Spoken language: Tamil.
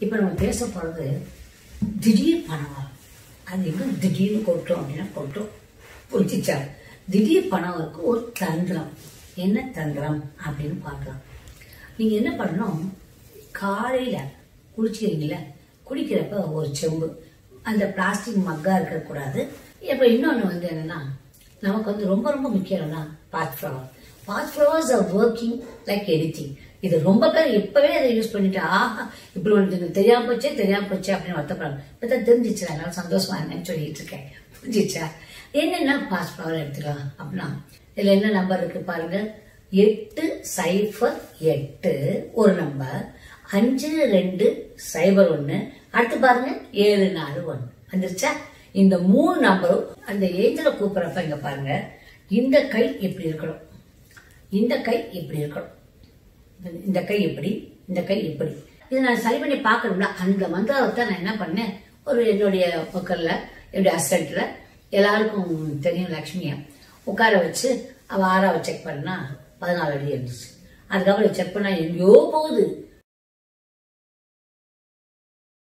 இப்போ நம்ம பேச போகிறது திடீர் பணம் வரும் அது எங்க திடீர்னு கொட்டும் அப்படின்னா கொட்டும் புரிஞ்சிச்சா திடீர் பணம் இருக்கு ஒரு தந்திரம் என்ன தந்திரம் அப்படின்னு பார்க்கலாம் நீங்கள் என்ன பண்ணணும் காலையில் குளிச்சிக்கிறீங்கள குடிக்கிறப்ப ஒரு செம்பு அந்த பிளாஸ்டிக் மக்கா இருக்கக்கூடாது இப்போ இன்னொன்று வந்து என்னன்னா நமக்கு வந்து ரொம்ப ரொம்ப முக்கியம்னா Bach flower Bach flowers are working like anything இது ரொம்ப பேர் இப்பவே அதை யூஸ் பண்ணிட்டு ஆஹா இப்படி ஒன்று எனக்கு தெரியாம போச்சே தெரியாம போச்சே அப்படின்னு வருத்தப்படுறாங்க இப்போ தான் தெரிஞ்சிச்சு அதனால சந்தோஷமா இருந்தேன்னு சொல்லிட்டு இருக்கேன் புரிஞ்சிச்சா என்னென்ன பாஸ் ஃப்ளவர் எடுத்துக்கலாம் அப்படின்னா இதில் என்ன நம்பர் இருக்கு பாருங்க எட்டு சைஃபர் எட்டு ஒரு நம்பர் அஞ்சு ரெண்டு சைபர் ஒன்று அடுத்து பாருங்க ஏழு நாலு ஒன்று வந்துருச்சா இந்த மூணு நம்பரும் அந்த ஏஞ்சலை கூப்பிட்றப்ப இங்க பாருங்க இந்த கை இப்படி இருக்கணும் இந்த கை இப்படி இருக்கணும் இந்த கை இப்படி இந்த கை இப்படி இதை நான் சரி பண்ணி பார்க்கணும்னா அந்த மந்திரத்தை நான் என்ன பண்ணேன் ஒரு என்னுடைய மக்கள்ல என்னுடைய அசிஸ்டண்ட்ல எல்லாருக்கும் தெரியும் லக்ஷ்மியா உட்கார வச்சு அவ ஆறாவை செக் பண்ணா பதினாலு அடி இருந்துச்சு அதுக்கப்புறம் செக் பண்ணா எங்கேயோ போகுது